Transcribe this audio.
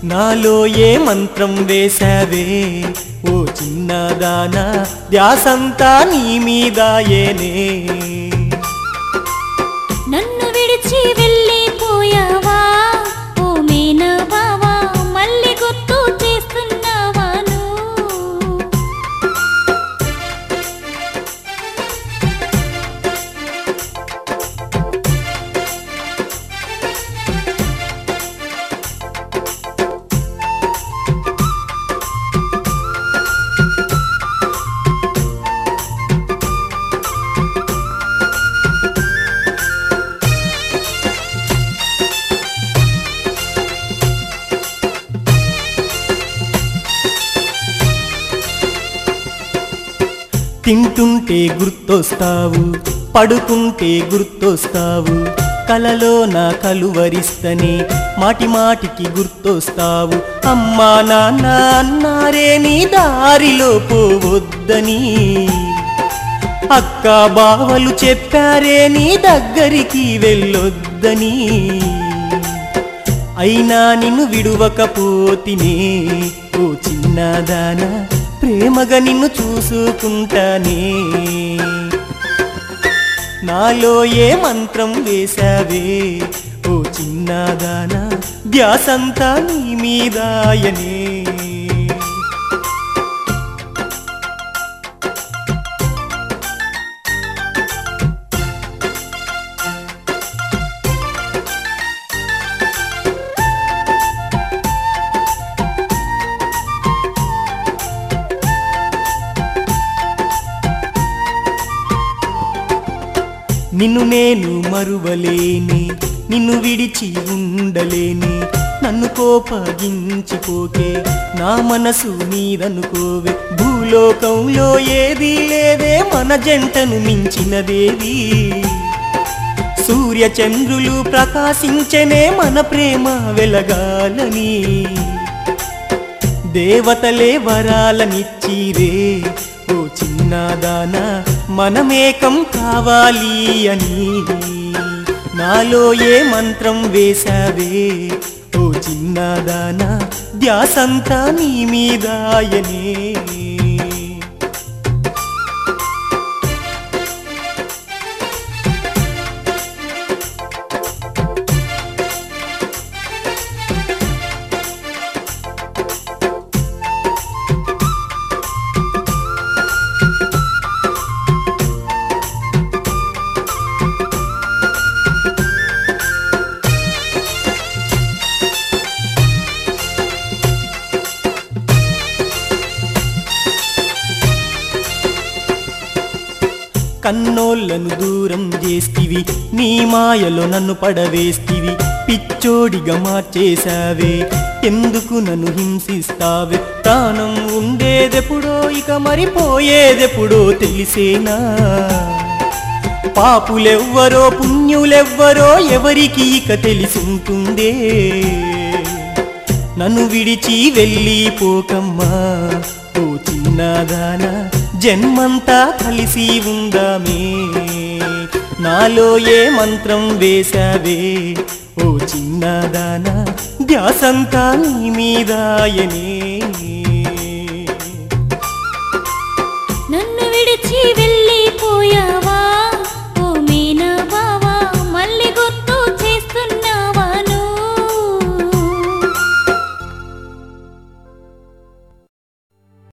నాలో ఏ మంత్రం వేశావే ఓ చిన్నదానా ధ్యాసంతా నీ మీదాయేనే నన్ను విడిచి వెళ్ళిపోయావా ఓ మేనా బావా మళ్ళీ గుర్తు చేస్తున్నావా నువ్వు? తింటుంటే గుర్తొస్తావు పడుకుంటే గుర్తొస్తావు కలలో నా కలువరిస్తని మాటి మాటికి గుర్తొస్తావు అమ్మా నాన్న అన్నారే నీ దారిలో పోవద్దని అక్క బావలు చెప్పారే నీ దగ్గరికి వెళ్ళొద్దని అయినా నిన్ను విడువకపోతినే ఓ చిన్నదానా ప్రేమగా నిన్ను చూసుకుంటానే నాలో ఏ మంత్రం వేశావే ఓ చిన్నదానా ధ్యాసంతా నీ మీదాయనే నిన్ను నేను మరువలేని నిన్ను విడిచి ఉండలేని నన్ను కోపగించిపోకే నా మనసు నీదనుకోవే భూలోకంలో ఏదీ లేదే మన జంటను మించినదేది సూర్య చంద్రులు ప్రకాశించనే మన ప్రేమ వెలగాలని దేవతలే వరాలనిచ్చిరే ఓ చిన్నదానా మనమేకం కావాలి అని నాలో ఏ మంత్రం వేశావే ఓ చిన్నదానా ధ్యాసంతా నీ మీదాయనే కన్నోళ్లను దూరం చేస్తివి నీ మాయలో నన్ను పడవేస్తివి పిచ్చోడిగా మార్చేశావే ఎందుకు నన్ను హింసిస్తావే ప్రాణం ఉండేదెప్పుడో ఇక మరి పోయేదెప్పుడో తెలిసేనా పాపులెవ్వరో పుణ్యులెవ్వరో ఎవరికి ఇక తెలిసుంటుందే నన్ను విడిచి వెళ్ళిపోకమ్మా ఓ చిన్నదానా జన్మంతా కలిసి ఉందామే నాలో ఏ మంత్రం వేశావే ఓ చిన్నదానా ధ్యాసంతా నీ మీదాయనే నన్ను విడిచి